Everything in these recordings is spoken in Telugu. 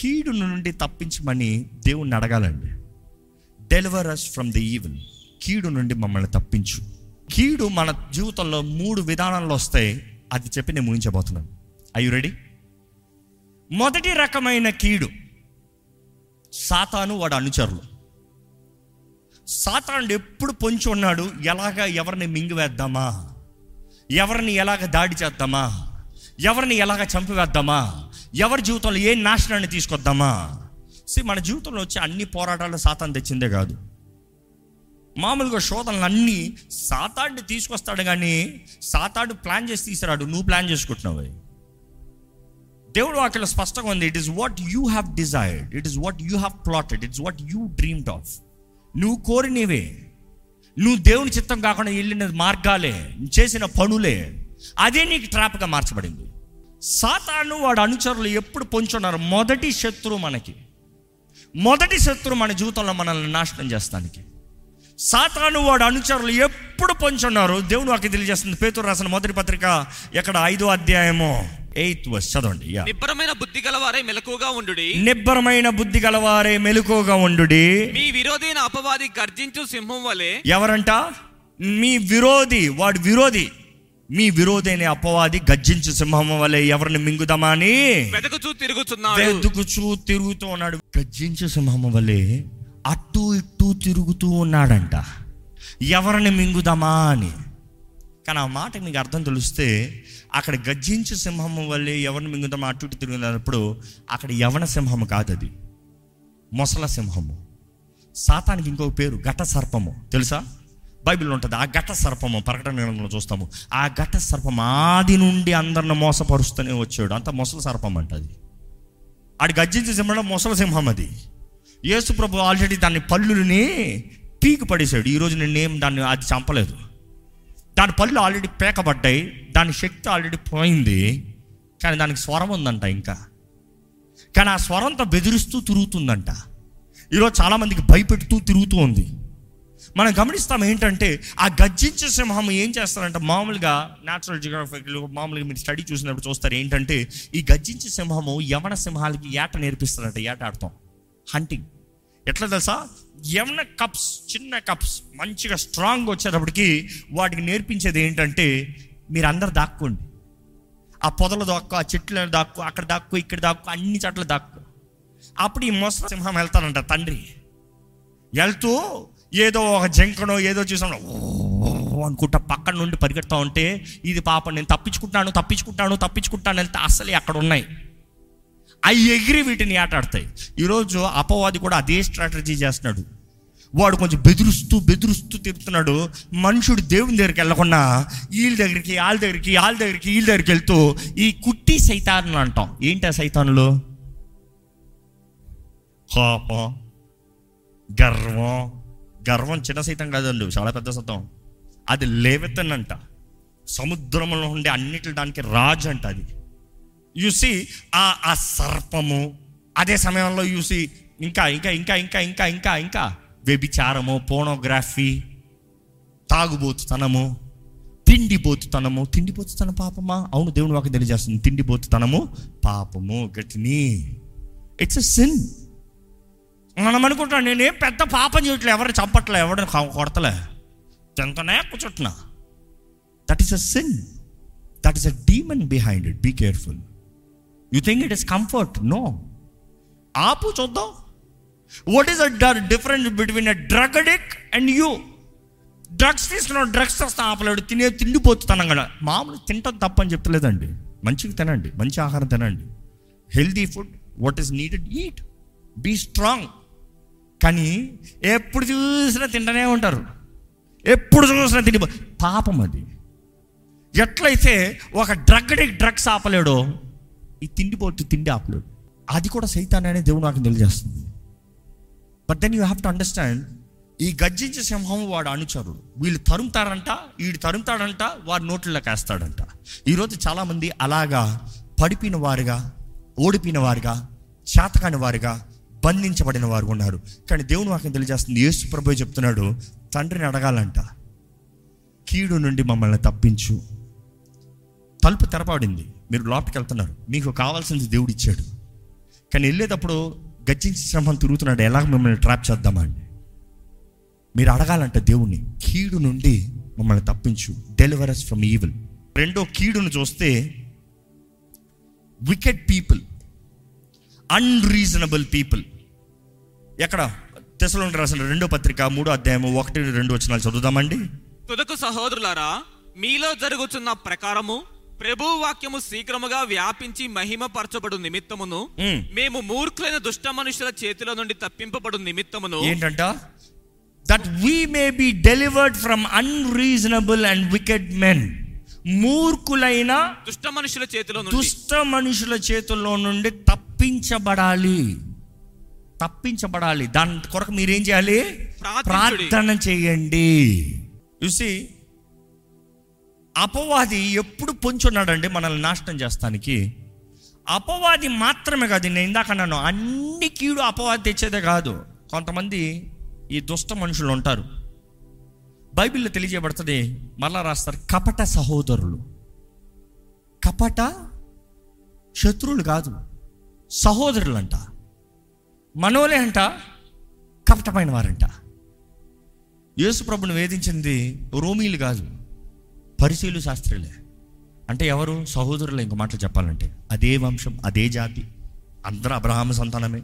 కీడు నుండి తప్పించమని దేవుణ్ణి అడగాలండి deliver us from the evil కీడు నుండి మమ్మల్ని తప్పించు కీడు మన జీవితంలో మూడు విధానాల్లో వస్తాయి అది చెప్పి నేను ముగించబోతున్నాను ఐ రెడీ మొదటి రకమైన కీడు సాతాను వాడు అనుచరులు సాతానుడు ఎప్పుడు పొంచి ఉన్నాడు ఎలాగ ఎవరిని మింగివేద్దామా ఎవరిని ఎలాగ దాడి చేద్దామా ఎవరిని ఎలాగ చంపివేద్దామా ఎవరి జీవితంలో ఏ నాశనాన్ని తీసుకొద్దామా సి మన జీవితంలో వచ్చే అన్ని పోరాటాలు సాతాను తెచ్చిందే కాదు మామూలుగా శోధనలు అన్నీ సాతాడిని తీసుకొస్తాడు కానీ సాతాడు ప్లాన్ చేసి తీసుకురాడు నువ్వు ప్లాన్ చేసుకుంటున్నావు అవి. దేవుడు వాక్యలో స్పష్టంగా ఉంది it is what you have desired it is what you have plotted it's what you dreamed of నువ్వు కోరినవే నువ్వు దేవుని చిత్తం కాకుండా వెళ్ళిన మార్గాలే నువ్వు చేసిన పనులే అదే నీకు ట్రాప్గా మార్చబడింది సాతాను వాడు అనుచరులు ఎప్పుడు పొంచున్నారు మొదటి శత్రువు మనకి మొదటి శత్రువు మన జీవితంలో మనల్ని నాశనం చేస్తానికి సాతాను వాడు అనుచరులు ఎప్పుడు పొంచున్నారు దేవుడు వాకి తెలియజేస్తుంది పేతురు రాసిన మొదటి పత్రిక ఎక్కడ ఐదో అధ్యాయము ఎయిత్ వర్స్ చదవండి యా. నిబ్బరమైన బుద్ధి గలవారే మెలకుగా ఉండుడి నిబ్బరమైన బుద్ధి గలవారే మెలుకోగా ఉండుడి మీ విరోధైన అపవాది గర్జించు సింహం వలె ఎవరంట మీ విరోధి వాడు విరోధి మీ విరోధి అనే అపవాది గర్జించు సింహం వలె ఎవరిని మింగుదామా అని వెదకుచూ తిరుగుతున్నాడు వెతుకుచూ తిరుగుతూ ఉన్నాడు గర్జించు సింహం వలె అటు ఇటు తిరుగుతూ ఉన్నాడంట ఎవరిని మింగుదామా అని కానీ ఆ మాట మీకు అర్థం తెలిస్తే అక్కడ గర్జించు సింహం వల్లే ఎవరిని మింగుదామా అటు ఇటు తిరుగుతున్నప్పుడు అక్కడ యవన సింహము కాదు అది మొసల సింహము సాతానికి ఇంకొక పేరు ఘట సర్పము తెలుసా బైబిల్లో ఉంటుంది ఆ ఘట సర్పము ప్రకటన గ్రంథంలో చూస్తాము ఆ ఘట సర్పం ఆది నుండి అందరిని మోసపరుస్తూనే వచ్చాడు అంత మొసల సర్పం అంట అది ఆడి గర్జించే సింహం మొసల సింహం అది యేసు ప్రభు ఆల్రెడీ దాన్ని పళ్ళుని పీకి పడేశాడు ఈరోజు నేనేం దాన్ని అది చంపలేదు దాని పళ్ళు ఆల్రెడీ పేకబడ్డాయి దాని శక్తి ఆల్రెడీ పోయింది కానీ దానికి స్వరం ఉందంట ఇంకా కానీ ఆ స్వరంతో బెదిరిస్తూ తిరుగుతుందంట ఈరోజు చాలామందికి భయపెడుతూ తిరుగుతూ ఉంది మనం గమనిస్తాం ఏంటంటే ఆ గర్జించే సింహం ఏం చేస్తారంటే మామూలుగా న్యాచురల్ జియోగ్రఫిక్లో మామూలుగా మీరు స్టడీ చూసినప్పుడు చూస్తారు ఏంటంటే ఈ గర్జించే సింహము యవన సింహాలకి ఏట నేర్పిస్తారంట ఏట ఆడతాం హంటింగ్ ఎట్లా తెలుసా యవన కప్స్ చిన్న కప్స్ మంచిగా స్ట్రాంగ్ వచ్చేటప్పటికి వాటికి నేర్పించేది ఏంటంటే మీరు అందరు దాక్కోండి ఆ పొదలు దాక్కు ఆ చెట్లు దాక్కు అక్కడ దాక్కు ఇక్కడ దాక్కు అన్ని చోట్ల దాక్కు అప్పుడు ఈ మొసలి సింహం వెళ్తారంట తండ్రి వెళ్తూ ఏదో ఒక జంకనో ఏదో చూసాను అనుకుంటా పక్కన నుండి పరిగెడతా ఉంటే ఇది పాప నేను తప్పించుకుంటాను తప్పించుకుంటాను తప్పించుకుంటాను వెళ్తే అసలే అక్కడ ఉన్నాయి అవి ఎగిరి వీటిని ఆటాడతాయి ఈరోజు అపవాది కూడా అదే స్ట్రాటజీ చేస్తున్నాడు వాడు కొంచెం బెదిరిస్తూ బెదిరిస్తూ తిరుగుతున్నాడు మనుషుడు దేవుని దగ్గరికి వెళ్ళకుండా వీళ్ళ దగ్గరికి వాళ్ళ దగ్గరికి వాళ్ళ దగ్గరికి వీళ్ళ దగ్గరికి వెళ్తూ ఈ కుట్టి సైతాన్లు అంటాం ఏంటి ఆ సైతాన్లు కోపం గర్వం గర్వం చిన్న సైతం కాదండి చాలా పెద్ద సైతం అది లేవెత్తనంట సముద్రంలో ఉండే అన్నిటి దానికి రాజు అంట అది యూసి ఆ ఆ సర్పము అదే సమయంలో యూసి ఇంకా ఇంకా ఇంకా ఇంకా ఇంకా ఇంకా ఇంకా వ్యభిచారము పోనోగ్రఫీ తాగుబోతుతనము తిండిపోతుతనము తిండిపోతుతనం పాపమా అవును దేవుని వాకి తెలియజేస్తుంది తిండిపోతుతనము పాపము గట్టిని ఇట్స్ ఎ సిన్ మనం అనుకుంటాం నేనేం పెద్ద పాపం చేయట్లే ఎవరు చంపట్లే ఎవరు కొడతలే తింతనే కూర్చుంటున్నా that is a sin that is a demon behind it be careful you think it is comfort no ఆపు చూద్దాం what is a difference between a drug addict and you drugs తీసుకున్నాడు డ్రగ్స్ వస్తా ఆపలేడు తినే తిండిపోతున్నాం కదా మామూలు తింటాం తప్పని చెప్తలేదండి మంచిగా తినండి మంచి ఆహారం తినండి healthy food what is needed eat be strong కానీ ఎప్పుడు చూసినా తింటూనే ఉంటారు ఎప్పుడు చూసినా తిండిపో పాపం అది ఎట్లయితే ఒక డ్రగ్ అడిక్ట్ డ్రగ్స్ ఆపలేడో ఈ తిండిపోతు తిండి ఆపలేడు అది కూడా సైతాన్ అనే దేవుడు నాకు తెలియజేస్తుంది but then you have to understand ఈ గర్జించే సింహం వాడు అనుచరుడు వీళ్ళు తరుముతారంట వీడు తరుముతాడంట వాడు నోట్లలోకి వేస్తాడంట ఈరోజు చాలామంది అలాగా పడిపోయిన వారుగా ఓడిపోయిన వారుగా చేతకాని వారుగా బంధించబడిన వారు ఉన్నారు కానీ దేవుని వాక్యం తెలియజేస్తుంది యేసు ప్రభు చెప్తున్నాడు తండ్రిని అడగాలంట కీడు నుండి మమ్మల్ని తప్పించు తలుపు తెరపడింది మీరు లోపలికి వెళ్తున్నారు మీకు కావాల్సింది దేవుడు ఇచ్చాడు కానీ వెళ్ళేటప్పుడు గర్జించి శ్రమం తిరుగుతున్నాడు ఎలా మిమ్మల్ని ట్రాప్ చేద్దామని మీరు అడగాలంట దేవుణ్ణి కీడు నుండి మమ్మల్ని తప్పించు డెలివరస్ ఫ్రమ్ ఈవిల్ రెండో కీడును చూస్తే వికెట్ పీపుల్ అన్రీజనబుల్ పీపుల్ ఎక్కడ తెసలో రాసిన రెండో పత్రిక మూడో అధ్యాయం ఒకటి రెండు వచ్చినాలు చదువుదామండి తుదకు సహోదరులారా మీలో జరుగుతున్న ప్రకారము ప్రభు వాక్యము శీఘ్రముగా వ్యాపించి మహిమపరచబడు నిమిత్తమును మ్. మేము మూర్ఖులైన దుష్ట మనుషుల చేతిలో నుండి తప్పింపబడు నిమిత్తమును ఏంటంట that we may be delivered from unreasonable and wicked men మూర్ఖులైన దుష్ట మనుషుల చేతిలో నుండి దుష్ట మనుషుల చేతుల్లో నుండి తప్పించబడాలి తప్పించబడాలి దాని కొరకు మీరేం చేయాలి ప్రార్థించుడి. ప్రార్థన చేయండి చూసి అపవాది ఎప్పుడు పొంచున్నాడండి మనల్ని నాశనం చేస్తానికి అపవాది మాత్రమే కాదు నేను ఇందాక అన్నాను అన్ని కీడు అపవాది తెచ్చేదే కాదు కొంతమంది ఈ దుష్ట మనుషులు ఉంటారు బైబిల్లో తెలియజేయబడుతుంది మళ్ళా రాస్తారు కపట సహోదరులు కపట శత్రువులు కాదు సహోదరులు అంట మనోలే అంట కపటమైన వారంట యేసు ప్రభుని వేధించింది రోమీలు కాదు పరిశీలు శాస్త్రులే అంటే ఎవరు సహోదరులు ఇంకో మాటలు చెప్పాలంటే అదే వంశం అదే జాతి అందరూ అబ్రహాం సంతానమే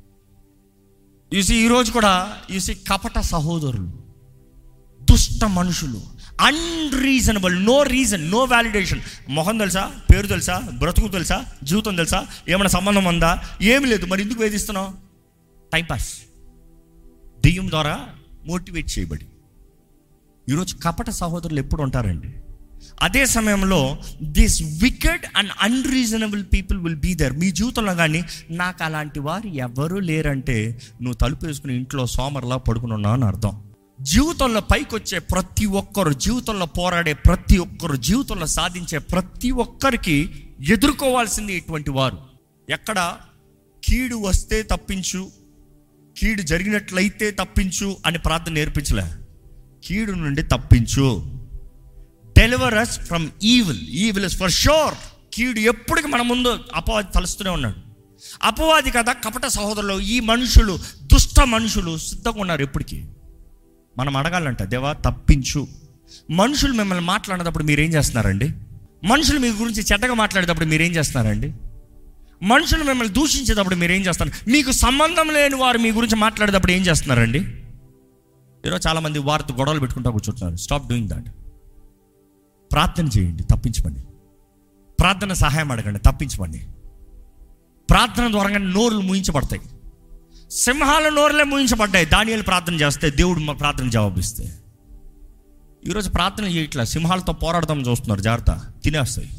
యూసి ఈరోజు కూడా యూసి కపట సహోదరులు దుష్ట మనుషులు unreasonable no reason no validation మొహం తెలుసా పేరు తెలుసా బ్రతుకు తెలుసా జీవితం తెలుసా ఏమైనా సంబంధం ఉందా ఏమి లేదు మరి ఎందుకు వేధిస్తున్నావు టైంపాస్ దెయ్యం ద్వారా మోటివేట్ చేయబడి ఈరోజు కపట సహోదరులు ఎప్పుడు ఉంటారండి అదే సమయంలో this wicked and unreasonable people will be there మీ జీవితంలో కానీ నాకు అలాంటి వారు ఎవరు లేరంటే నువ్వు తలుపు వేసుకుని ఇంట్లో సోమర్లా పడుకుని ఉన్నావు అని అర్థం జీవితంలో పైకి వచ్చే ప్రతి ఒక్కరు జీవితంలో పోరాడే ప్రతి ఒక్కరు జీవితంలో సాధించే ప్రతి ఒక్కరికి ఎదుర్కోవాల్సింది ఇటువంటి వారు ఎక్కడ కీడు వస్తే తప్పించు కీడు జరిగినట్లయితే తప్పించు అని ప్రార్థన నేర్పించలే కీడు నుండి తప్పించు deliver us from evil evil is for sure కీడు ఎప్పటికి మన ముందు అపవాది తలుస్తూనే ఉన్నాడు అపవాది కదా కపట సహోదరులు ఈ మనుషులు దుష్ట మనుషులు సిద్ధంగా ఉన్నారు ఎప్పటికీ మనం అడగాలంట దేవా తప్పించు మనుషులు మిమ్మల్ని మాట్లాడేటప్పుడు మీరేం చేస్తున్నారండి మనుషులు మీ గురించి చెడ్డగా మాట్లాడేటప్పుడు మీరేం చేస్తున్నారండి మనుషులు మిమ్మల్ని దూషించేటప్పుడు మీరేం చేస్తారు మీకు సంబంధం లేని వారు మీ గురించి మాట్లాడేటప్పుడు ఏం చేస్తున్నారండి ఈరోజు చాలామంది వారితో గొడవలు పెట్టుకుంటా కూర్చుంటున్నారు స్టాప్ డూయింగ్ దాట్ ప్రార్థన చేయండి తప్పించమని ప్రార్థన సహాయం అడగండి తప్పించమని ప్రార్థన ద్వారా నోరులు ముయించబడతాయి సింహాల నోరులే ముయించబడ్డాయి దానియాలు ప్రార్థన చేస్తే దేవుడు మా ప్రార్థన జవాబిస్తే ఈరోజు ప్రార్థన చేయట్లా సింహాలతో పోరాడదాం చూస్తున్నారు జాగ్రత్త తినేస్తాయి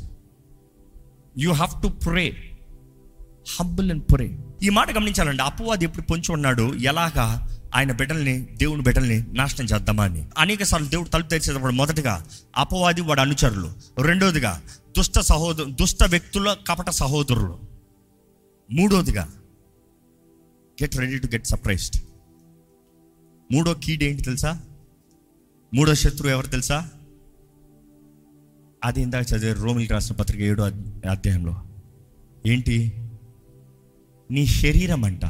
you have to pray humble and pure ఈ మాట గమనించాలండి అపవాది ఎప్పుడు పొంచి ఉన్నాడు ఎలాగా ఆయన బిడ్డల్ని దేవుని బిడ్డల్ని నాశనం చేద్దామా అని అనేక సార్లు దేవుడు తలుపు తెరిచేటప్పుడు మొదటిగా అపవాది వాడు అనుచరులు రెండోదిగా దుష్ట సహోదరు దుష్ట వ్యక్తుల కపట సహోదరులు మూడోదిగా get ready to get surprised మూడో కీడ్ ఏంటి తెలుసా మూడో శత్రువు ఎవరు తెలుసా అది ఇందాక చదివే రోమిల్ రాసిన పత్రిక ఏడో అధ్య- అధ్యాయంలో ఏంటి నీ శరీరం అంట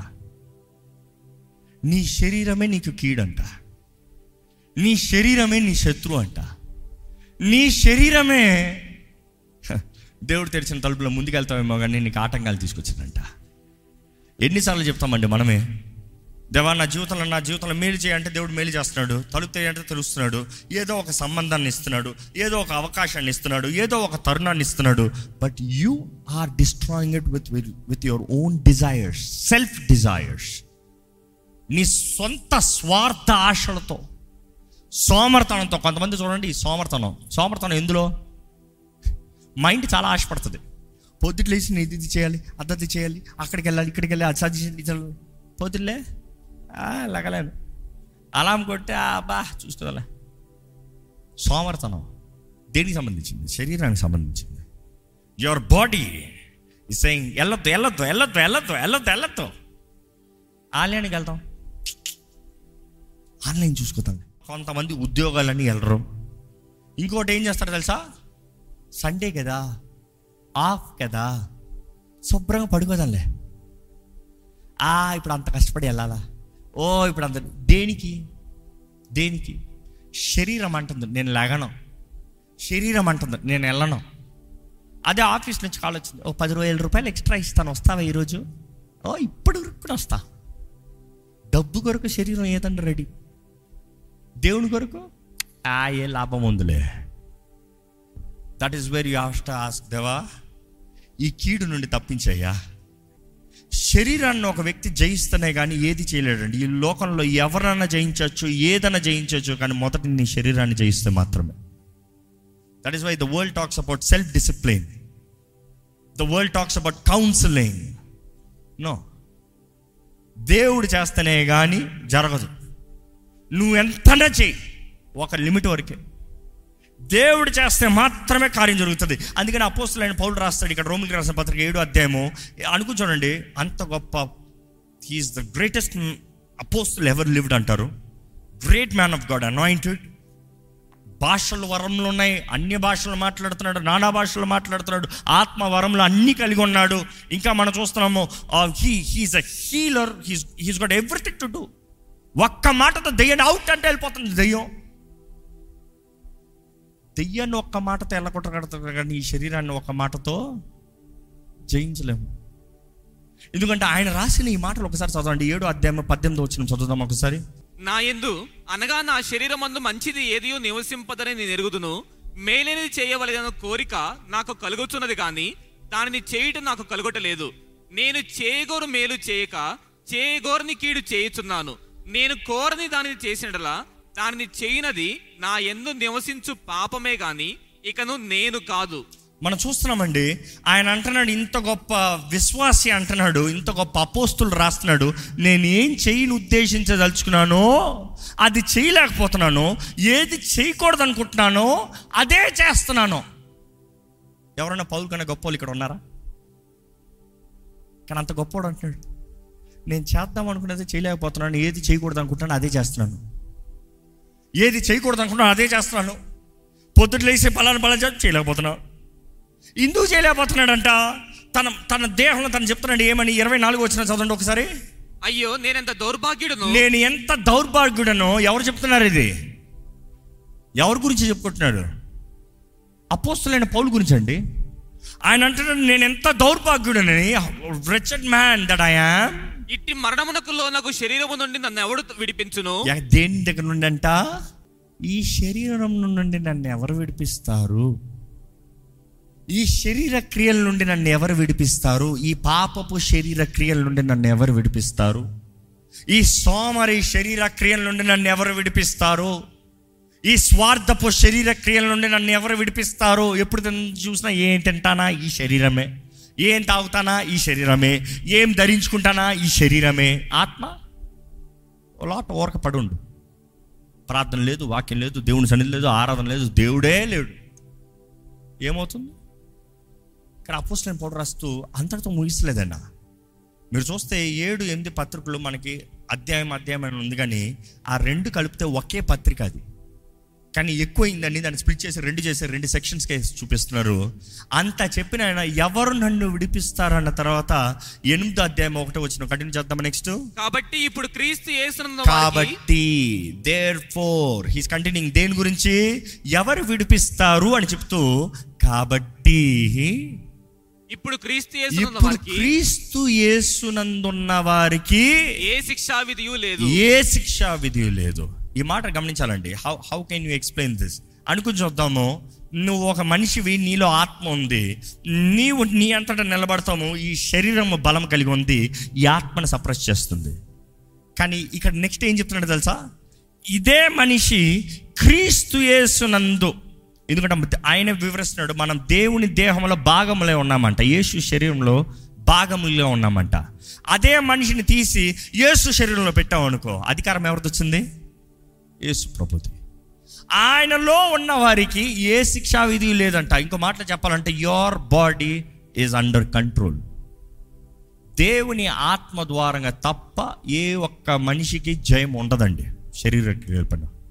నీ శరీరమే నీకు కీడంట నీ శరీరమే నీ శత్రువు అంట నీ శరీరమే హ, దేవుడు తెరిచిన తలుపులో ముందుకెళ్తామేమో కానీ నీకు ఆటంకాలు తీసుకొచ్చిందంట ఎన్నిసార్లు చెప్తామండి మనమే దేవా నా జీవితంలో నా జీవితంలో మేలు చేయంటే దేవుడు మేలు చేస్తున్నాడు తలుపు తెరియంటే తెలుస్తున్నాడు ఏదో ఒక సంబంధాన్ని ఇస్తున్నాడు ఏదో ఒక అవకాశాన్ని ఇస్తున్నాడు ఏదో ఒక తరుణాన్ని ఇస్తున్నాడు but you are destroying it with with your own desires self desires నీ సొంత స్వార్థ ఆశలతో సోమర్తనంతో కొంతమంది చూడండి ఈ సోమర్తనం సోమర్తనం ఎందులో మైండ్ చాలా ఆశపడుతుంది పొద్దుట్లు లేచి నేను ఇది చేయాలి అద్దది చేయాలి అక్కడికి వెళ్ళాలి ఇక్కడికి వెళ్ళాలి అది సజెషన్ ఇది పొద్దులే లగలేను అలాం కొట్టే బా చూసుకోలే సోమర్తనం దేనికి సంబంధించింది శరీరానికి సంబంధించింది యువర్ బాడీ ఇస్ సెయింగ్ వెళ్ళొద్దు వెళ్ళొద్దు వెళ్ళొద్దు వెళ్ళొద్దు వెళ్ళొద్దు వెళ్ళొద్దు ఆన్లైన్కి వెళ్తాం ఆన్లైన్ చూసుకుంటాం కొంతమంది ఉద్యోగాలని వెళ్ళరు ఇంకోటి ఏం చేస్తారు తెలుసా సండే కదా ఆఫ్ కదా శుభ్రంగా పడుకోదాంలే ఆ ఇప్పుడు అంత కష్టపడి వెళ్ళాలా ఓ ఇప్పుడు అంత దేనికి దేనికి శరీరం అంటుంది నేను లెగను శరీరం అంటుంది నేను వెళ్ళను అదే ఆఫీస్ నుంచి కాల్ వచ్చింది ఓ పది వేల రూపాయలు ఎక్స్ట్రా ఇస్తాను వస్తావా ఈరోజు ఓ ఇప్పుడు ఉరుక్కుని వస్తా డబ్బు కొరకు శరీరం ఏదండి రెడీ దేవుని కొరకు ఆ ఏ లాభం ఉందిలే that is very haste ask దేవా ఈ కీడు నుండి తప్పించయ్యా శరీరాన్ని ఒక వ్యక్తి జయిస్తేనే కానీ ఏది చేయలేడండి ఈ లోకంలో ఎవరన్నా జయించవచ్చు ఏదైనా జయించవచ్చు కానీ మొదట నీ శరీరాన్ని జయిస్తే మాత్రమే that is why the world talks about self discipline the world talks about counselling no దేవుడు చేస్తేనే కానీ జరగదు నువ్వు ఎంతనే చెయ్యి ఒక లిమిట్ వరకే దేవుడు చేస్తే మాత్రమే కార్యం జరుగుతుంది అందుకని అపోస్తులైన పౌలు రాస్తాడు ఇక్కడ రోమిలికి రాసిన పత్రిక ఏడు అధ్యాయము అనుకుని చూడండి అంత గొప్ప he is the greatest apostle ever lived అంటారు great man of God anointed భాషలు వరంలో ఉన్నాయి అన్య భాషలు మాట్లాడుతున్నాడు నానా భాషలు మాట్లాడుతున్నాడు ఆత్మ వరంలో అన్ని కలిగి ఉన్నాడు ఇంకా మనం చూస్తున్నాము he he's a healer he's he's got everything to do ఒక్క మాటతో దెయ్యాన్ని అవుట్ అంటే వెళ్ళిపోతుంది దెయ్యం దెయ్యాన్ని ఒక్క మాటతో ఎల్లకొట్టగడతాడు కానీ ఈ శరీరాన్ని ఒక్క మాటతో జయించలేము ఎందుకంటే ఆయన రాసిన ఈ మాటలు ఒకసారి చదవండి ఏడు అధ్యాయం పద్దెనిమిది వచ్చిన చదువుదాం ఒకసారి నా యందు అనగా నా శరీరమందు మంచిది ఏదియో నివసింపదని నేను ఎరుగుదును మేలేనిది చేయవలసిన కోరిక నాకు కలుగుతున్నది కానీ దానిని చేయుట నాకు కలుగటలేదు నేను చేయగోరు మేలు చేయక చేయగోరని కీడు చేయుచున్నాను నేను కోరని దానిని చేసినట్లా దానిని చేయనది నా ఎందు నివసించు పాపమే గాని ఇకను నేను కాదు మనం చూస్తున్నామండి ఆయన అంటున్నాడు ఇంత గొప్ప విశ్వాసి అంటున్నాడు ఇంత గొప్ప అపోస్తులు రాస్తున్నాడు నేను ఏం చేయని ఉద్దేశించదలుచుకున్నానో అది చేయలేకపోతున్నాను ఏది చేయకూడదు అనుకుంటున్నానో అదే చేస్తున్నాను ఎవరైనా పౌరు కన్నా గొప్ప వాళ్ళు ఇక్కడ ఉన్నారా కానీ అంత గొప్పవాడు అంటున్నాడు నేను చేద్దాం అనుకున్నది చేయలేకపోతున్నాను ఏది చేయకూడదు అనుకుంటున్నాను అదే చేస్తున్నాను ఏది చేయకూడదు అనుకుంటున్నాను అదే చేస్తున్నాను పొద్దుట లేసి పలానా పలానా చేసి చేయలేకపోతున్నాను ఎందుకు చేయలేకపోతున్నాడంట తన తన దేహంలో తను చెప్తున్నాడు ఏమని ఇరవై నాలుగు వచ్చిన చదవండి ఒకసారి అయ్యో నేనెంత దౌర్భాగ్యుడును నేను ఎంత దౌర్భాగ్యుడనో ఎవరు చెప్తున్నారు ఇది ఎవరి గురించి చెప్పుకుంటున్నాడు అపోస్తులైన పౌలు గురించి అండి ఆయన అంటున్నాడు నేను ఎంత దౌర్భాగ్యుడనని wretched man that I am ఇట్టి మరణమునకు లోనకు శరీరము నుండి నన్ను ఎవడు విడిపించును దేని దగ్గర నుండి అంట ఈ శరీరం నుండి నన్ను ఎవరు విడిపిస్తారు ఈ శరీర క్రియల నుండి నన్ను ఎవరు విడిపిస్తారు ఈ పాపపు శరీర క్రియల నుండి నన్ను ఎవరు విడిపిస్తారు ఈ సోమరి శరీర క్రియల నుండి నన్ను ఎవరు విడిపిస్తారు ఈ స్వార్థపు శరీర క్రియల నుండి నన్ను ఎవరు విడిపిస్తారు ఎప్పుడు తిన్- చూసినా ఏం తింటానా ఈ శరీరమే ఏం తాగుతానా ఈ శరీరమే ఏం ధరించుకుంటానా ఈ శరీరమే ఆత్మ లాట్ ఓరక పడుండు ప్రార్థన లేదు వాక్యం లేదు దేవుని సన్నిధి లేదు ఆరాధన లేదు దేవుడే లేడు ఏమవుతుంది ఇక్కడ అపోస్టైన్ పౌడర్ రాస్తూ అంతటితో ముగిస్తలేదన్న మీరు చూస్తే ఏడు ఎనిమిది పత్రికలు మనకి అధ్యాయం అధ్యాయం అని ఉంది కానీ ఆ రెండు కలిపితే ఒకే పత్రిక అది కానీ ఎక్కువైందండి దాన్ని స్ప్లిట్ చేసి రెండు చేసి రెండు సెక్షన్స్కి చూపిస్తున్నారు అంత చెప్పిన ఆయన ఎవరు నన్ను విడిపిస్తారన్న తర్వాత ఎనిమిదో అధ్యాయం ఒకటి వచ్చిన కంటిన్యూ చేద్దాం నెక్స్ట్ కాబట్టి ఇప్పుడు క్రీస్తు యేసునందు వారికి కాబట్టి దేర్ ఫోర్ హీస్ కంటిన్యూయింగ్ దేని గురించి ఎవరు విడిపిస్తారు అని చెప్తూ కాబట్టి ఇప్పుడు క్రీస్తు యేసునందు ఇప్పుడు వారికి క్రీస్తు యేసునందున్న వారికి ఏ శిక్షా విధియు లేదు ఏ శిక్షా విధి లేదు ఈ మాట గమనించాలండి how how can you explain this అనుకుని చూద్దాము నువ్వు ఒక మనిషివి నీలో ఆత్మ ఉంది నీవు నీ అంతటా నిలబడతాము ఈ శరీరం బలం కలిగి ఉంది ఈ ఆత్మను సప్రెస్ చేస్తుంది కానీ ఇక్కడ నెక్స్ట్ ఏం చెప్తున్నాడు తెలుసా ఇదే మనిషి క్రీస్తు యేసునందు ఎందుకంటే ఆయన వివరిస్తున్నాడు మనం దేవుని దేహంలో భాగములే ఉన్నామంట యేసు శరీరంలో భాగములో ఉన్నామంట అదే మనిషిని తీసి యేసు శరీరంలో పెట్టామనుకో అధికారం ఎవరిది వచ్చింది యేసు ప్రభుది ఆయనలో ఉన్న వారికి ఏ శిక్షా విధి లేదంట ఇంకో మాటలో చెప్పాలంటే your body is under control దేవుని ఆత్మ ద్వారంగా తప్ప ఏ ఒక్క మనిషికి జయం ఉండదండి శరీర క్రియల పైన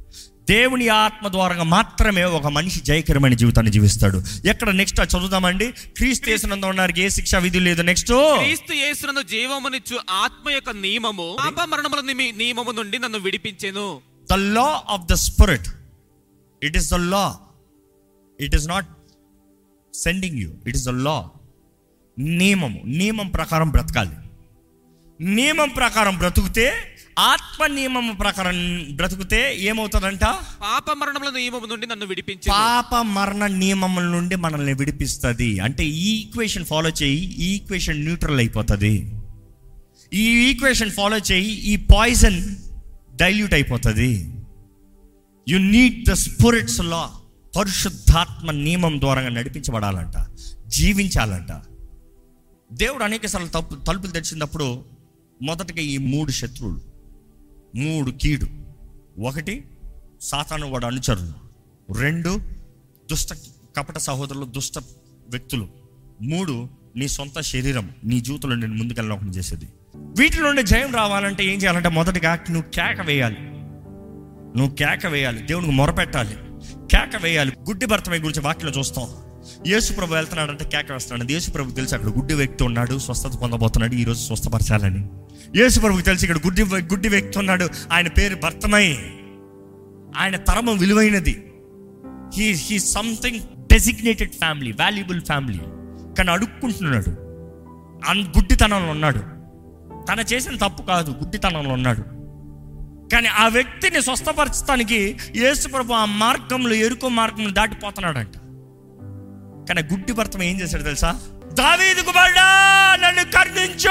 దేవుని ఆత్మ ద్వారా మాత్రమే ఒక మనిషి జయకరమైన జీవితాన్ని జీవిస్తాడు ఎక్కడ నెక్స్ట్ చదువుదామండి క్రీస్తు యేసునందు ఉన్నారు ఏ శిక్ష విధి లేదు నెక్స్ట్ క్రీస్తు యేసునందు జీవమునిచ్చు ఆత్మ యొక్క నియమము పాప మరణముల నిమి- నియమము నుండి నన్ను విడిపించెను the law of the spirit it is the law it is not sending you it is the law నియమము నియమం ప్రకారం బ్రతకాలి నియమం ప్రకారం బ్రతుకుతే ఆత్మ నియమం ప్రకారం బ్రతుకుతే ఏమవుతుందంట పాప మరణముల నియమము నుండి నన్ను విడిపించెను పాప మరణ నియమముల నుండి మనల్ని విడిపిస్తుంది అంటే ఈ ఈక్వేషన్ ఫాలో చేయి ఈ ఈక్వేషన్ న్యూట్రల్ అయిపోతుంది ఈ ఈక్వేషన్ ఫాలో చేయి ఈ పాయిజన్ డైల్యూట్ అయిపోతుంది you need the spirit's law పరిశుద్ధాత్మ నియమం ద్వారా నడిపించబడాలంట జీవించాలంట దేవుడు అనేక సార్లు తప్పు తలుపులు తెరిచినప్పుడు మొదటగా ఈ మూడు శత్రువులు మూడు కీడు ఒకటి సాతాను వాడు అనుచరులు రెండు దుష్ట కపట సహోదరులు దుష్ట వ్యక్తులు మూడు నీ సొంత శరీరం నీ జీవితంలో నేను ముందుకెళ్ళకుండా చేసేది వీటి నుండి జయం రావాలంటే ఏం చేయాలంటే మొదటిగా నువ్వు కేక వేయాలి నువ్వు కేక వేయాలి దేవునికి మొరపెట్టాలి కేక వేయాలి గుడ్డి భర్తమై గురించి వాక్యలో చూస్తాం యేసు ప్రభు వెళ్తున్నాడంటే కేక వేస్తున్నాడు యేసు ప్రభు తెలుసు అక్కడ గుడ్డి వ్యక్తి ఉన్నాడు స్వస్థత పొందబోతున్నాడు ఈ రోజు స్వస్థపరచాలని యేసు ప్రభుకి తెలిసి ఇక్కడ గుడ్డి గుడ్డి వ్యక్తి ఉన్నాడు ఆయన పేరు భర్తమై ఆయన తరము విలువైనది he he something designated family valuable family కానీ అడుక్కుంటున్నాడు అన్ గుడ్డితనంలో ఉన్నాడు తన చేసిన తప్పు కాదు గుడ్డితనంలో ఉన్నాడు కానీ ఆ వ్యక్తిని స్వస్థపరచడానికి యేసు ప్రభు ఆ మార్గంలో ఎరుకో మార్గంలో దాటిపోతున్నాడంట కానీ ఆ గుడ్డి భర్త ఏం చేశాడు తెలుసా దావీదు కుమారుడా నన్ను కరుణించు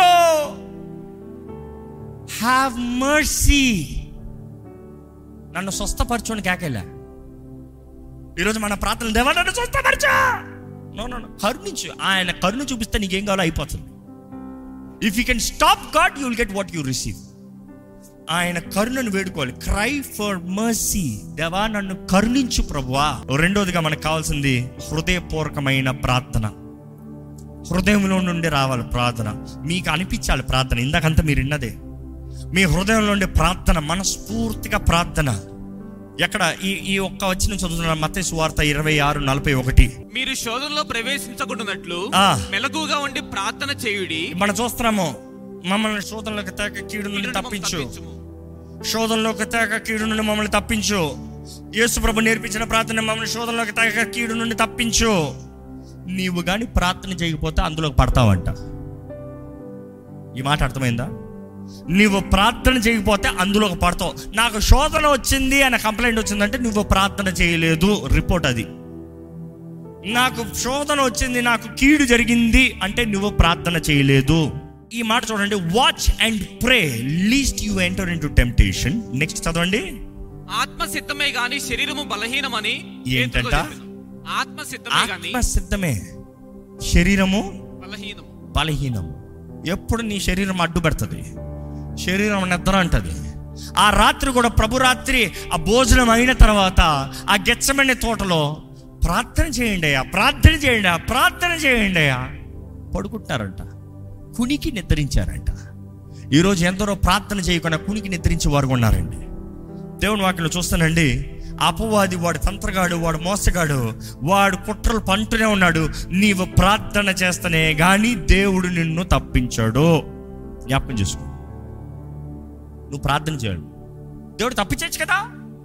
హ్యావ్ మర్సీ నన్ను స్వస్థపరచుని కేకెళ్ళా ఈరోజు మన ప్రార్థనలు దేవా నన్ను స్వస్థపరచు నో నో నో. కరుణించు ఆయన కరుణ చూపిస్తే నీకేం కావాలో అయిపోతుంది if you can stop God you will get what you receive ఆయన కరుణను వేడుకోవాలి క్రై ఫర్ మర్సీ దేవా నన్ను కరుణించు ప్రభువా రెండోదిగా మనకు కావాల్సింది హృదయపూర్వకమైన ప్రార్థన హృదయంలో నుండి రావాలి ప్రార్థన మీకు అనిపించాలి ప్రార్థన ఇందాకంతా మీరు విన్నదే మీ హృదయంలో నుండి ప్రార్థన మనస్ఫూర్తిగా ప్రార్థన ఎక్కడ ఈ ఈ ఒక్క వచ్చిన చదువుతున్న మత సువార్త ఇరవై ఆరు నలభై ఒకటి మీరు శోధనలో ప్రవేశించకుండానట్లు ఆ. మెలకుగా ఉండి ప్రార్థన చేయుడి మనం చూస్తున్నాము మమ్మల్ని శోధనలోకి తేక కీడు నుండి కీడును తప్పించు తప్పించుము. శోధనలోకి తేక కీడు నుండి మమ్మల్ని తప్పించు యేసు ప్రభు నేర్పించిన ప్రార్థన మమ్మల్ని శోధనలోకి తేక కీడు నుండి తప్పించు నీవు కానీ ప్రార్థన చేయకపోతే అందులోకి పడతావంట ఈ మాట అర్థమైందా నువ్వు ప్రార్థన చేయకపోతే అందులోకి పడతావు నాకు శోధన వచ్చింది అనే కంప్లైంట్ వచ్చిందంటే నువ్వు ప్రార్థన చేయలేదు రిపోర్ట్ అది నాకు శోధన వచ్చింది నాకు కీడు జరిగింది అంటే నువ్వు ప్రార్థన చేయలేదు ఈ మాట చూడండి watch and pray lest you enter in to temptation next చదవండి ఆత్మ సిద్ధమే గాని శరీరము బలహీనమని ఏంటంట? పేతురుతో చెప్పెను. ఆత్మ సిద్ధమే గాని ఆత్మ సిద్ధమే శరీరము బలహీనము బలహీనం ఎప్పుడు నీ శరీరం అడ్డు పెడుతుంది శరీరం నిద్ర అంటది ఆ రాత్రి కూడా ప్రభు రాత్రి ఆ భోజనం అయిన తర్వాత ఆ గెచ్చమనే తోటలో ప్రార్థన చేయండి అయ్యా ప్రార్థన చేయండి అయ్యా ప్రార్థన చేయండి అయ్యా పడుకుంటారంట కునికి నిద్రించారంట ఈరోజు ఎందరో ప్రార్థన చేయకుండా కునికి నిద్రించే వారు ఉన్నారండి దేవుని వాక్యలో చూస్తానండి అపవాది వాడు తంత్రగాడు వాడు మోసగాడు వాడు కుట్రలు పంటూనే ఉన్నాడు నీవు ప్రార్థన చేస్తేనే కానీ దేవుడు నిన్ను తప్పించాడు జ్ఞాపకం చేసుకో నువ్వు ప్రార్థన చేయాలి దేవుడు తప్పించచ్చు కదా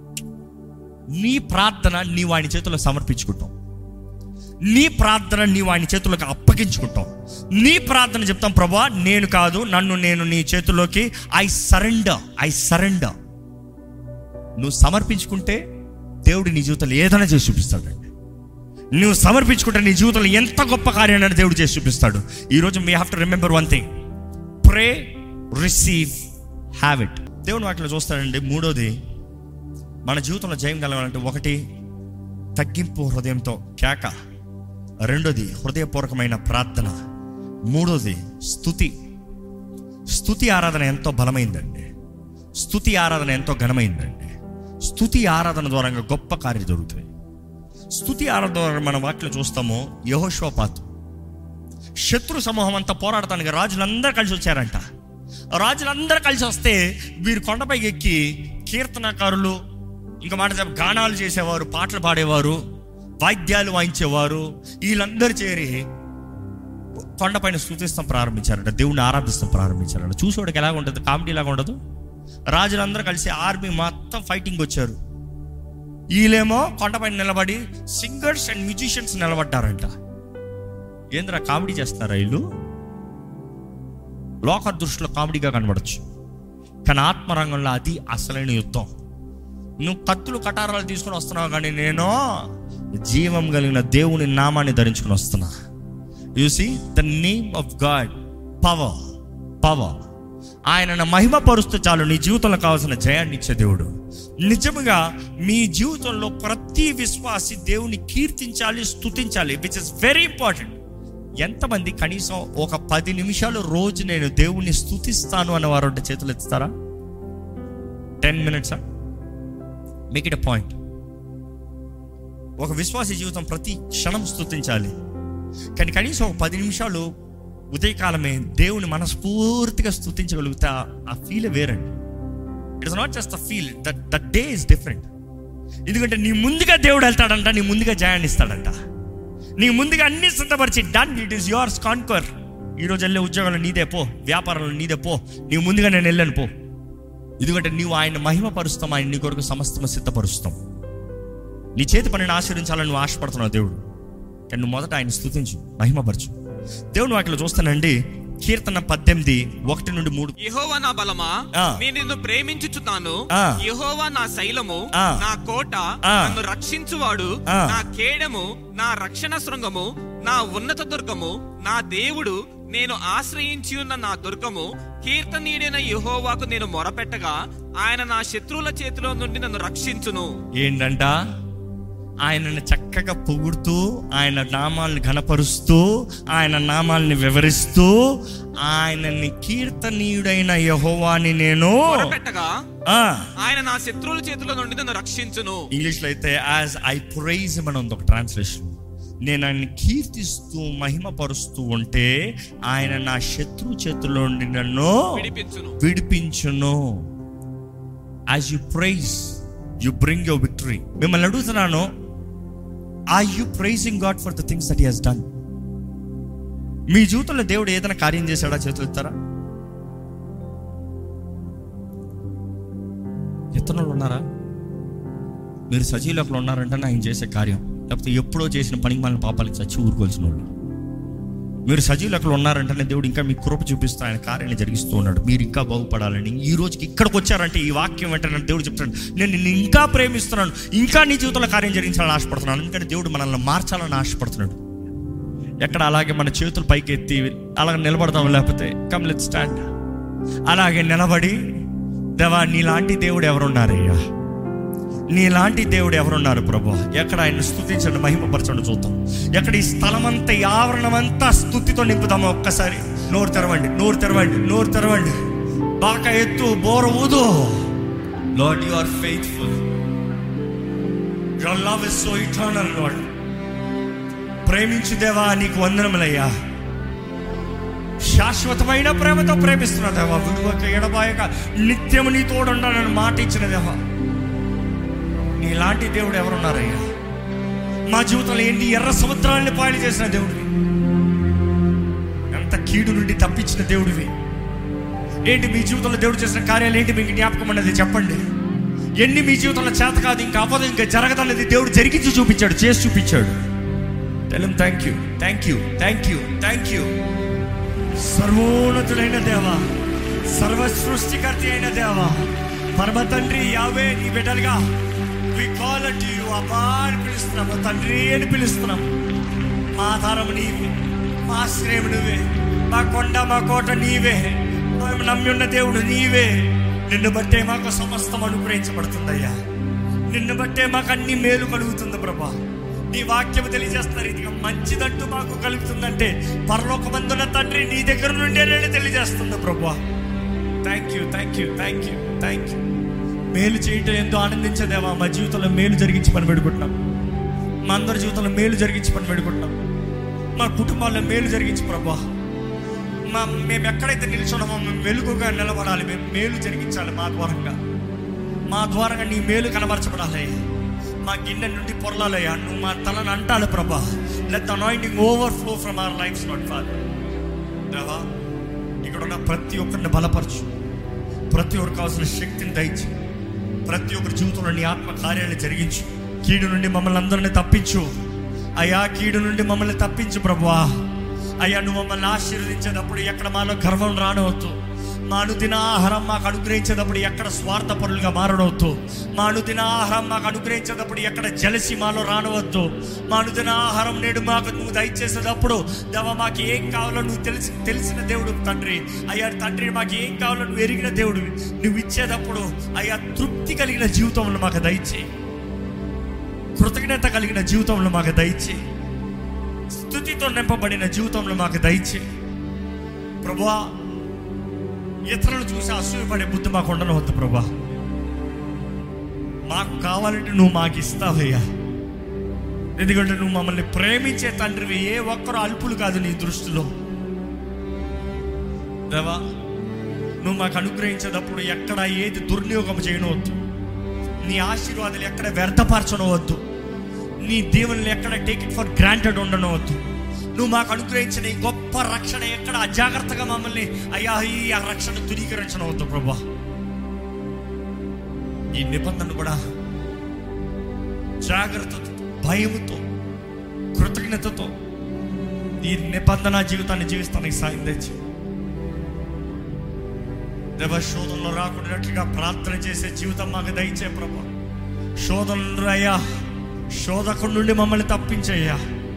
నీ ప్రార్థన నీవు ఆయన చేతిలో సమర్పించుకుంటాం నీ ప్రార్థన నీవు ఆయన చేతుల్లోకి అప్పగించుకుంటాం నీ ప్రార్థన చెప్తాం ప్రభా నేను కాదు నన్ను నేను నీ చేతుల్లోకి ఐ సరెండర్ ఐ సరెండర్ నువ్వు సమర్పించుకుంటే దేవుడు నీ జీవితంలో ఏదైనా చేసి చూపిస్తాడండి నువ్వు సమర్పించుకుంటే నీ జీవితంలో ఎంత గొప్ప కార్యాన్ని దేవుడు చేసి చూపిస్తాడు ఈరోజు we have to remember one thing pray receive have it దేవుని వాటిలో చూస్తాడండి మూడోది మన జీవితంలో జయం కలగాలంటే ఒకటి తగ్గింపు హృదయంతో కేక రెండోది హృదయపూర్వకమైన ప్రార్థన మూడోది స్థుతి స్థుతి ఆరాధన ఎంతో బలమైందండి స్థుతి ఆరాధన ఎంతో ఘనమైందండి స్థుతి ఆరాధన ద్వారా గొప్ప కార్యం జరుగుతాయి స్థుతి ఆరాధన ద్వారా మన వాక్యం చూస్తాము యహోశ్వపాత్ శత్రు సమూహం అంతా పోరాడటానికి రాజులందరూ కలిసి వచ్చారంట రాజులందరూ కలిసి వస్తే వీరు కొండపైకి ఎక్కి కీర్తనకారులు ఇంకా మాట చెప్ప గానాలు చేసేవారు పాటలు పాడేవారు వాయిద్యాలు వాయించేవారు వీళ్ళందరూ చేరి కొండపైన స్థుతిస్తాం ప్రారంభించారంట దేవుణ్ణి ఆరాధిస్తాం ప్రారంభించారంట చూసేవాడికి ఎలాగ ఉంటుంది కామెడీ లాగా ఉండదు రాజులందరూ కలిసి ఆర్మీ మొత్తం ఫైటింగ్ వచ్చారు వీళ్ళేమో కొండపైన నిలబడి సింగర్స్ అండ్ మ్యూజిషియన్స్ నిలబడ్డారంట ఏంద్రా కామెడీ చేస్తారా వీళ్ళు లోక దృష్టిలో కామెడీగా కనబడచ్చు కానీ ఆత్మరంగంలో అది అసలైన యుద్ధం నువ్వు కత్తులు కటారాలు తీసుకొని వస్తున్నావు కానీ నేను జీవం కలిగిన దేవుని నామాన్ని ధరించుకుని వస్తున్నా you see the name of God power power ఆయన మహిమ పరుస్తే చాలు నీ జీవితంలో కావాల్సిన జయాన్ని ఇచ్చే దేవుడు నిజముగా మీ జీవితంలో ప్రతి విశ్వాసి దేవుని కీర్తించాలి స్తుతించాలి విచ్ ఇస్ వెరీ ఇంపార్టెంట్ ఎంతమంది కనీసం ఒక పది నిమిషాలు రోజు నేను దేవుణ్ణి స్తుతిస్తాను అన్న వారు ఉంటే చేతులు ఎత్తుతారా టెన్ మినిట్సా మేక్ ఇట్ ఎ పాయింట్ ఒక విశ్వాస జీవితం ప్రతి క్షణం స్తుతించాలి కానీ కనీసం ఒక పది నిమిషాలు ఉదయకాలమే దేవుని మనస్ఫూర్తిగా స్తుతించగలిగితే ఆ- ఆ ఫీల్ వేరండి it is not just the feel that the day is different ఎందుకంటే నీ ముందుగా దేవుడు వెళ్తాడంట నీ ముందుగా జయాన్ని ఇస్తాడంట నీ ముందుగా అన్ని సిద్ధపరిచి done it is yours conquer ఈరోజు వెళ్ళే ఉద్యోగంలో నీదే పో వ్యాపారంలో నీదే పో నీ ముందుగా నేను వెళ్ళాను పో ఎందుకంటే నీవు ఆయన మహిమ పరుస్తాం ఆయన నీ కొరకు సమస్తము సిద్ధపరుస్తాం నీ చేతి పనిని ఆశీర్వించాలని నువ్వు ఆశపడుతున్నావు దేవుడు కానీ నువ్వు మొదట ఆయన స్తుతించు మహిమపరచు దేవుని వాటిలో చూస్తానండి కీర్తన పద్దెనిమిది ఒకటి నుండి మూడు యెహోవా నా బలమా ఆ. నేను నిన్ను ప్రేమించుచున్నాను ఆ. యెహోవా నా శైలము ఆ. నా కోట ఆ. నన్ను రక్షించువాడు ఆ. నా కేడము నా రక్షణ శృంగము నా ఉన్నత దుర్గము నా దేవుడు నేను ఆశ్రయించి ఉన్న నా దుర్గము కీర్తనీయుడైన యెహోవాకు నేను మొరపెట్టగా ఆయన నా శత్రువుల చేతిలో నుండి నన్ను రక్షించును ఏంటంట ఆయనని చక్కగా పొగుడుతూ ఆయన నామాల్ని ఘనపరుస్తూ ఆయన నామాల్ని వివరిస్తూ ఆయనని కీర్తనీయుడైన యహోవాని నేను మొరపెట్టగా ఆ, ఆయన నా శత్రువుల చేతిలో నుండి నన్ను రక్షించును ఇంగ్లీష్లో అయితే యాజ్ ఐ ప్రైజ్ అని ఉంది ఒక ట్రాన్స్లేషన్ నేను ఆయన కీర్తిస్తూ మహిమపరుస్తూ ఉంటే ఆయన నా శత్రు చేతిలో నుండి నన్ను విడిపించును విడిపించును as you praise you bring your victory మిమ్మల్ని అడుగుతున్నాను are you praising God for the things that he has done మీ జీవితంలో దేవుడు ఏదైనా కార్యం చేశాడా చేతులు ఎత్తారా ఎత్తనోళ్ళు ఉన్నారా మీరు సజీవులకు ఉన్నారంటే ఆయన చేసే కార్యం లేకపోతే ఎప్పుడో చేసిన పనికి మన పాపాలకి చచ్చి ఊరుకోవాల్సిన వాళ్ళు మీరు సజీవులకు ఉన్నారంటేనే దేవుడు ఇంకా మీ కృప చూపిస్తూ ఆయన కార్యాన్ని జరిగిస్తూ ఉన్నాడు మీరు ఇంకా బాగుపడాలని ఈ రోజుకి ఇక్కడికి వచ్చారంటే ఈ వాక్యం వెంటనే దేవుడు చెప్తాడు నేను నిన్ను ఇంకా ప్రేమిస్తున్నాను ఇంకా నీ జీవితంలో కార్యం జరిగించాలని ఆశపడుతున్నాను ఎందుకంటే దేవుడు మనల్ని మార్చాలని ఆశపడుతున్నాడు ఎక్కడ అలాగే మన చేతులు పైకి ఎత్తి అలాగ నిలబడతాం లేకపోతే కమ్ లెట్ స్టాండ్ అలాగే నిలబడి దేవా నీలాంటి దేవుడు ఎవరున్నారయ్యా నీలాంటి దేవుడు ఎవరున్నారు ప్రభు ఎక్కడ ఆయన స్థుతించండి మహిమపరచండి చూద్దాం ఎక్కడ ఈ స్థలం అంతా ఈ ఆవరణం అంతా స్థుతితో నింపుదామా ఒక్కసారి నోరు తెరవండి నోరు తెరవండి నోరు తెరవండి బాగా ఎత్తు బోర ఊదు Lord you are faithful your love is so eternal Lord ప్రేమించు దేవా నీకు వందనములయ్యా శాశ్వతమైన ప్రేమతో ప్రేమిస్తున్నా దేవా విడువక ఎడబాయక నిత్యము నీ తోడుండాలని మాట ఇచ్చిన దేవా నీలాంటి దేవుడు ఎవరున్నారయ్యా మా జీవితంలో ఏంటి ఎర్ర సముద్రాన్ని పాయలు చేసిన దేవుడివి ఎంత కీడు నుండి తప్పించిన దేవుడివి ఏంటి మీ జీవితంలో దేవుడు చేసిన కార్యాలు ఏంటి మీకు జ్ఞాపకం అన్నది చెప్పండి ఎన్ని మీ జీవితంలో చేత కాదు ఇంకా అవ్వదు ఇంకా జరగదన్నది దేవుడు జరిగించి చూపించాడు చేసి చూపించాడు తెలం thank you thank you thank you thank you సర్వోన్నతుడైన దేవా సర్వ సృష్టికర్త అయిన దేవా పరమ తండ్రి యావే నీ బిడ్డలుగా వి కాల్ టు యు అబ్బా అని పిలుస్తున్నాము తండ్రి అని పిలుస్తున్నాము మా ఆధారం నీవే మా ఆశ్రయం నువ్వే మా కొండ మా కోట నీవే మేము నమ్మి ఉన్న దేవుడు నీవే నిన్ను బట్టే మాకు సమస్తం అనుగ్రహించబడుతుందయ్యా నిన్ను బట్టే మాకు అన్ని మేలు కలుగుతుంది ప్రభా నీ వాక్యం తెలియజేస్తున్న రీతిగా మంచిదంటూ మాకు కలుగుతుందంటే పరలోకమందున్న తండ్రి నీ దగ్గర నుండే నేను తెలియజేస్తుంది ప్రభా thank you thank you thank you thank you మేలు చేయటం ఎంతో ఆనందించదేవా మా జీవితంలో మేలు జరిగించి పని పెడుకుంటున్నాం మా అందరి జీవితంలో మేలు జరిగించి పని పెడుకుంటున్నాం మా కుటుంబాల్లో మేలు జరిగించి ప్రభా మా మేము ఎక్కడైతే నిల్చున్నామో మేము వెలుగుగా నిలబడాలి మేము మేలు జరిగించాలి మా ద్వారంగా మా ద్వారా నీ మేలు కనబరచబడాలి మా గిన్నె నుండి పొరలాలయ్యా నువ్వు మా తలను అంటాడు ప్రభా let anointing overflow from our life not father దేవా ఇక్కడ ఉన్న ప్రతి ఒక్కరిని బలపరచు ప్రతి ఒక్కరికి కావాల్సిన శక్తిని దయచి ప్రతి ఒక్కరి జీవితంలో నీ ఆత్మ కార్యాలను జరిగించు కీడు నుండి మమ్మల్ని అందరినీ తప్పించు అయ్యా కీడు నుండి మమ్మల్ని తప్పించు ప్రభువా అయ్యా నువ్వు మమ్మల్ని ఆశీర్వదించేటప్పుడు ఎక్కడ మాలో గర్వం రానవద్దు మా అనుదిన ఆహారం మాకు అనుగ్రహించేటప్పుడు ఎక్కడ స్వార్థ పరులుగా మారడవద్దు మా అనుదిన ఆహారం మాకు అనుగ్రహించేటప్పుడు ఎక్కడ జలసి మాలో రానవద్దు మా అనుదిన ఆహారం నేడు మాకు నువ్వు దయచేసేటప్పుడు దేవ మాకు ఏం కావాలో నువ్వు తెలిసి తెలిసిన దేవుడు తండ్రి అయ్యా తండ్రి మాకు ఏం కావాలో నువ్వు ఎరిగిన దేవుడు నువ్వు ఇచ్చేటప్పుడు అయ్యా తృప్తి కలిగిన జీవితంలో మాకు దయచేయి కృతజ్ఞత కలిగిన జీవితంలో మాకు దయచే స్థుతితో నింపబడిన జీవితంలో మాకు దయచే ప్రభువా ఇతరులు చూసి అసూయపడే బుద్ధి మాకు ఉండనవద్దు ప్రభా మాకు కావాలంటే నువ్వు మాకు ఇస్తావయ్యా ఎందుకంటే నువ్వు మమ్మల్ని ప్రేమించే తండ్రివి ఏ ఒక్కరు అల్పులు కాదు నీ దృష్టిలో దేవా నువ్వు మాకు అనుగ్రహించేటప్పుడు ఎక్కడ ఏది దుర్వినియోగం చేయనవద్దు నీ ఆశీర్వాదాలు ఎక్కడ వ్యర్థపరచనవద్దు నీ దేవుని ఎక్కడ టేక్ ఇట్ ఫర్ గ్రాంటెడ్ ఉండనవద్దు నువ్వు మాకు అనుగ్రహించిన ఈ గొప్ప రక్షణ ఎక్కడ అజాగ్రత్తగా మమ్మల్ని అయ్యా ఈ ఆ రక్షణ ధృవీకరించనవద్దు ప్రభా ఈ నిబంధన కూడా జాగ్రత్తతో భయముతో కృతజ్ఞతతో ఈ నిబంధన జీవితాన్ని జీవిస్తానికి సాయం తెచ్చి దేవ శోధనలో రాకుండాట్లుగా ప్రార్థన చేసే జీవితం మాకు దయచే ప్రభా శోధనలు అయ్యా శోధకుడి నుండి మమ్మల్ని తప్పించయ్యా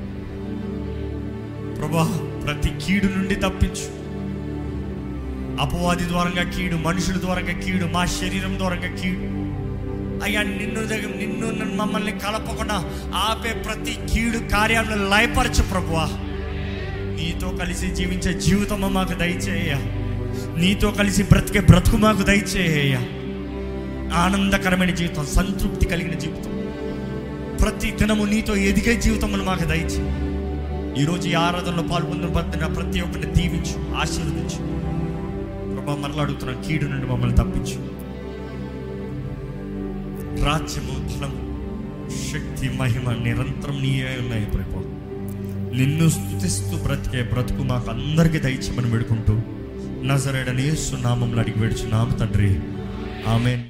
ప్రభా ప్రతి కీడు నుండి తప్పించు అపవాది ద్వారంగా కీడు మనుషుల ద్వారంగా కీడు మా శరీరం ద్వారంగా కీడు అయ్యా నిన్ను దగ్గర నిన్ను నన్ను మమ్మల్ని కలపకుండా ఆపే ప్రతి కీడు కార్యాలను లయపరచు ప్రభువా నీతో కలిసి జీవించే జీవితం మాకు దయచేయ నీతో కలిసి బ్రతికే బ్రతుకు మాకు దయచేయ ఆనందకరమైన జీవితం సంతృప్తి కలిగిన జీవితం ప్రతి దినము నీతో ఎదిగే జీవితములు మాకు దయచే ఈరోజు ఈ ఆరాధనలో పాల్పొందిన ప్రతి ఒక్కరిని దీవించు ఆశీర్వదించు ప్రభా మరలా అడుగుతున్న కీడు నుండి మమ్మల్ని తప్పించు రాజ్యము బలము శక్తి మహిమ నిరంతరం నీయే ఉన్నాయి ప్రభు నిన్ను స్థుతిస్తూ బ్రతికే బ్రతుకు మాకు అందరికీ దయచేయమని వేడుకుంటూ నజరేడని యేసు నామంలో అడిగి వేడుచున్నాము తండ్రి ఆమె